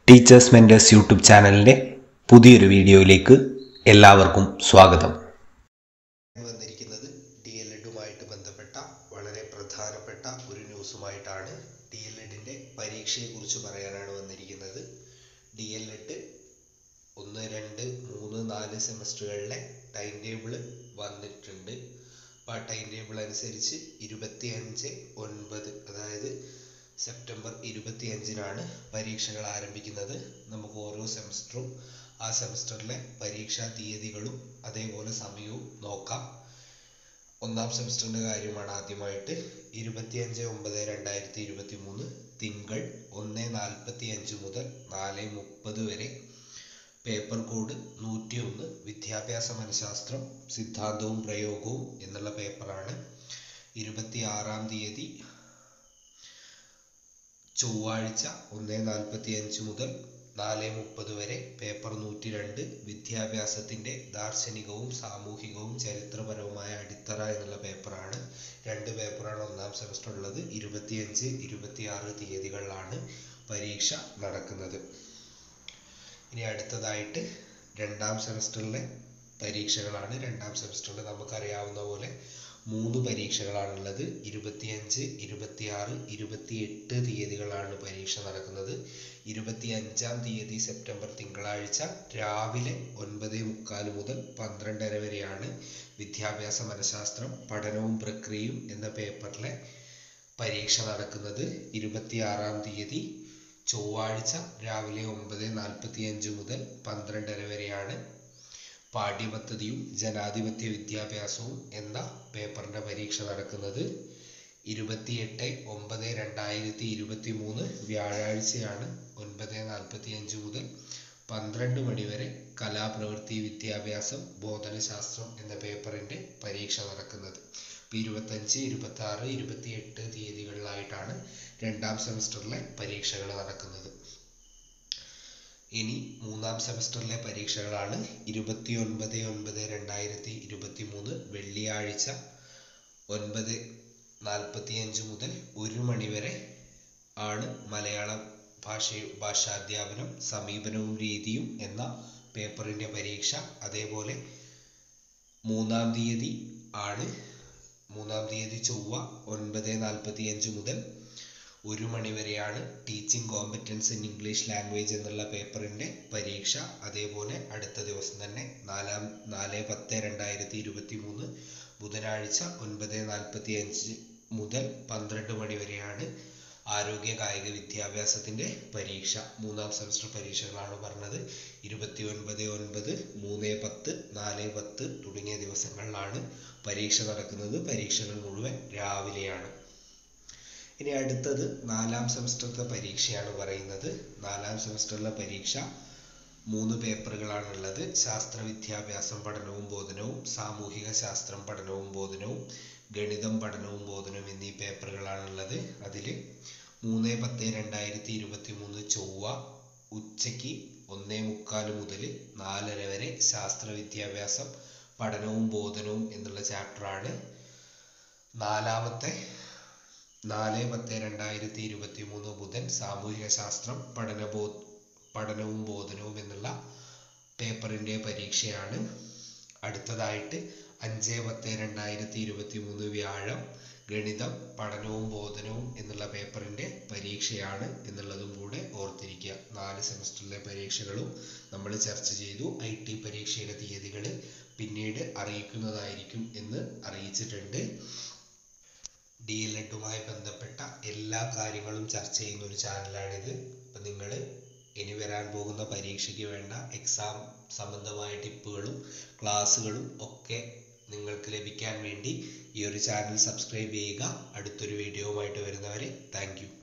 teachers mentors YouTube ചാനലിൻ്റെ പുതിയൊരു വീഡിയോയിലേക്ക് എല്ലാവർക്കും സ്വാഗതം വന്നിരിക്കുന്നത് ഡി എൽ എഡുമായിട്ട് ബന്ധപ്പെട്ട വളരെ പ്രധാനപ്പെട്ട ഒരു ന്യൂസുമായിട്ടാണ് ഡി എൽ എഡിൻ്റെ പരീക്ഷയെക്കുറിച്ച് പറയാനാണ് വന്നിരിക്കുന്നത് ഡി എൽ എഡ് ഒന്ന് രണ്ട് മൂന്ന് നാല് സെമസ്റ്ററുകളിലെ ടൈം ടേബിൾ വന്നിട്ടുണ്ട് അപ്പോൾ ആ ടൈം ടേബിൾ അനുസരിച്ച് ഇരുപത്തി അഞ്ച് ഒൻപത് അതായത് സെപ്റ്റംബർ ഇരുപത്തി അഞ്ചിനാണ് പരീക്ഷകൾ ആരംഭിക്കുന്നത് നമുക്ക് ഓരോ സെമസ്റ്ററും ആ സെമസ്റ്ററിലെ പരീക്ഷാ തീയതികളും അതേപോലെ സമയവും നോക്കാം ഒന്നാം സെമസ്റ്ററിന്റെ കാര്യമാണ് ആദ്യമായിട്ട് ഇരുപത്തിയഞ്ച് ഒമ്പത് രണ്ടായിരത്തി ഇരുപത്തി മൂന്ന് തിങ്കൾ ഒന്ന് നാൽപ്പത്തി അഞ്ച് മുതൽ നാല് മുപ്പത് വരെ പേപ്പർ കോഡ് നൂറ്റി ഒന്ന് വിദ്യാഭ്യാസ മനഃശാസ്ത്രം സിദ്ധാന്തവും പ്രയോഗവും എന്നുള്ള പേപ്പറാണ് ഇരുപത്തി ആറാം തീയതി ചൊവ്വാഴ്ച ഒന്ന് നാൽപ്പത്തി അഞ്ച് മുതൽ നാല് മുപ്പത് വരെ പേപ്പർ നൂറ്റി രണ്ട് വിദ്യാഭ്യാസത്തിന്റെ ദാർശനികവും സാമൂഹികവും ചരിത്രപരവുമായ അടിത്തറ എന്നുള്ള പേപ്പറാണ് രണ്ട് പേപ്പറാണ് ഒന്നാം സെമസ്റ്റർ ഉള്ളത് ഇരുപത്തിയഞ്ച് ഇരുപത്തിയാറ് തീയതികളിലാണ് പരീക്ഷ നടക്കുന്നത് ഇനി അടുത്തതായിട്ട് രണ്ടാം സെമസ്റ്ററിലെ പരീക്ഷകളാണ് രണ്ടാം സെമസ്റ്ററിൽ നമുക്കറിയാവുന്ന പോലെ മൂന്ന് പരീക്ഷകളാണുള്ളത് ഇരുപത്തിയഞ്ച് ഇരുപത്തിയാറ് ഇരുപത്തിയെട്ട് തീയതികളാണ് പരീക്ഷ നടക്കുന്നത് ഇരുപത്തി അഞ്ചാം തീയതി സെപ്റ്റംബർ തിങ്കളാഴ്ച രാവിലെ ഒൻപത് മുക്കാൽ മുതൽ പന്ത്രണ്ടര വരെയാണ് വിദ്യാഭ്യാസ മനഃശാസ്ത്രം പഠനവും പ്രക്രിയയും എന്ന പേപ്പറിലെ പരീക്ഷ നടക്കുന്നത് ഇരുപത്തിയാറാം തീയതി ചൊവ്വാഴ്ച രാവിലെ ഒമ്പത് നാൽപ്പത്തി അഞ്ച് മുതൽ പന്ത്രണ്ടര വരെയാണ് പാഠ്യപദ്ധതിയും ജനാധിപത്യ വിദ്യാഭ്യാസവും എന്ന പേപ്പറിന്റെ പരീക്ഷ നടക്കുന്നത് ഇരുപത്തിയെട്ട് ഒമ്പത് രണ്ടായിരത്തി ഇരുപത്തി മൂന്ന് വ്യാഴാഴ്ചയാണ് ഒൻപത് നാൽപ്പത്തി അഞ്ച് മുതൽ പന്ത്രണ്ട് മണി വരെ കലാപ്രവൃത്തി വിദ്യാഭ്യാസം ബോധനശാസ്ത്രം എന്ന പേപ്പറിന്റെ പരീക്ഷ നടക്കുന്നത് ഇപ്പം ഇരുപത്തഞ്ച് ഇരുപത്തി ആറ് ഇരുപത്തിയെട്ട് തീയതികളിലായിട്ടാണ് രണ്ടാം സെമസ്റ്ററിലെ പരീക്ഷകൾ നടക്കുന്നത് ഇനി മൂന്നാം സെമസ്റ്ററിലെ പരീക്ഷകളാണ് ഇരുപത്തി ഒൻപത് ഒൻപത് രണ്ടായിരത്തി ഇരുപത്തി മൂന്ന് വെള്ളിയാഴ്ച ഒൻപത് നാൽപ്പത്തിയഞ്ച് മുതൽ ഒരു മണി വരെ ആണ് മലയാളം ഭാഷ ഭാഷാധ്യാപനം സമീപനവും രീതിയും എന്ന പേപ്പറിന്റെ പരീക്ഷ അതേപോലെ മൂന്നാം തീയതി ആണ് മൂന്നാം തീയതി ചൊവ്വ ഒൻപത് നാൽപ്പത്തിയഞ്ച് മുതൽ ഒരു മണി വരെയാണ് teaching competence in English language എന്നുള്ള പേപ്പറിന്റെ പരീക്ഷ അതേപോലെ അടുത്ത ദിവസം തന്നെ നാലാം നാല് പത്ത് രണ്ടായിരത്തി ഇരുപത്തി മൂന്ന് ബുധനാഴ്ച ഒൻപത് നാൽപ്പത്തി അഞ്ച് മുതൽ പന്ത്രണ്ട് മണി വരെയാണ് ആരോഗ്യ കായിക വിദ്യാഭ്യാസത്തിന്റെ പരീക്ഷ മൂന്നാം സെമസ്റ്റർ പരീക്ഷകളാണ് പറഞ്ഞത് ഇരുപത്തി ഒൻപത് ഒൻപത് മൂന്ന് പത്ത് നാല് പത്ത് തുടങ്ങിയ ദിവസങ്ങളിലാണ് പരീക്ഷ നടക്കുന്നത് പരീക്ഷകൾ മുഴുവൻ രാവിലെയാണ് ഇനി അടുത്തത് നാലാം സെമസ്റ്ററിലെ പരീക്ഷയാണ് പറയുന്നത് നാലാം സെമസ്റ്ററിലെ പരീക്ഷ മൂന്ന് പേപ്പറുകളാണ് ഉള്ളത് ശാസ്ത്ര വിദ്യാഭ്യാസം പഠനവും ബോധനവും സാമൂഹിക ശാസ്ത്രം പഠനവും ബോധനവും ഗണിതം പഠനവും ബോധനവും എന്നീ പേപ്പറുകളാണ് ഉള്ളത് അതിൽ മൂന്ന് പത്ത് രണ്ടായിരത്തി ഇരുപത്തി മൂന്ന് ചൊവ്വ ഉച്ചയ്ക്ക് ഒന്നേ മുക്കാൽ മുതൽ നാലര വരെ ശാസ്ത്ര വിദ്യാഭ്യാസം പഠനവും ബോധനവും എന്നുള്ള ചാപ്റ്ററാണ് നാലാമത്തെ നാല് പത്ത് രണ്ടായിരത്തി ഇരുപത്തി മൂന്ന് ബുധൻ സാമൂഹിക ശാസ്ത്രം പഠനബോ പഠനവും ബോധനവും എന്നുള്ള പേപ്പറിന്റെ പരീക്ഷയാണ് അടുത്തതായിട്ട് അഞ്ച് പത്ത് രണ്ടായിരത്തി ഇരുപത്തി മൂന്ന് വ്യാഴം ഗണിതം പഠനവും ബോധനവും എന്നുള്ള പേപ്പറിന്റെ പരീക്ഷയാണ് എന്നുള്ളതും കൂടെ ഓർത്തിരിക്കുക നാല് സെമസ്റ്ററിലെ പരീക്ഷകളും നമ്മൾ ചർച്ച ചെയ്തു ഐ ടി പരീക്ഷയുടെ തീയതികൾ പിന്നീട് അറിയിക്കുന്നതായിരിക്കും എന്ന് അറിയിച്ചിട്ടുണ്ട് ഡി എൽ എഡുമായി ബന്ധപ്പെട്ട എല്ലാ കാര്യങ്ങളും ചർച്ച ചെയ്യുന്ന ഒരു ചാനലാണിത് അപ്പം നിങ്ങൾ ഇനി വരാൻ പോകുന്ന പരീക്ഷയ്ക്ക് വേണ്ട എക്സാം സംബന്ധമായ ടിപ്പുകളും ക്ലാസ്സുകളും ഒക്കെ നിങ്ങൾക്ക് ലഭിക്കാൻ വേണ്ടി ഈ ഒരു ചാനൽ സബ്സ്ക്രൈബ് ചെയ്യുക അടുത്തൊരു വീഡിയോവുമായിട്ട് വരുന്നവരെ താങ്ക്